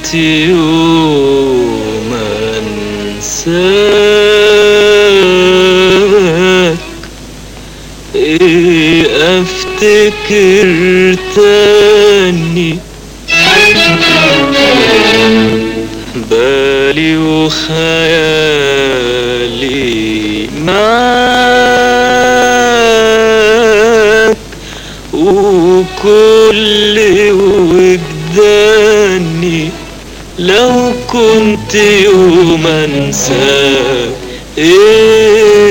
كنت يوم انساك ايه افتكر تاني بالي وخيالي معاك وكل وجداني لو كنت يوم انساك ايه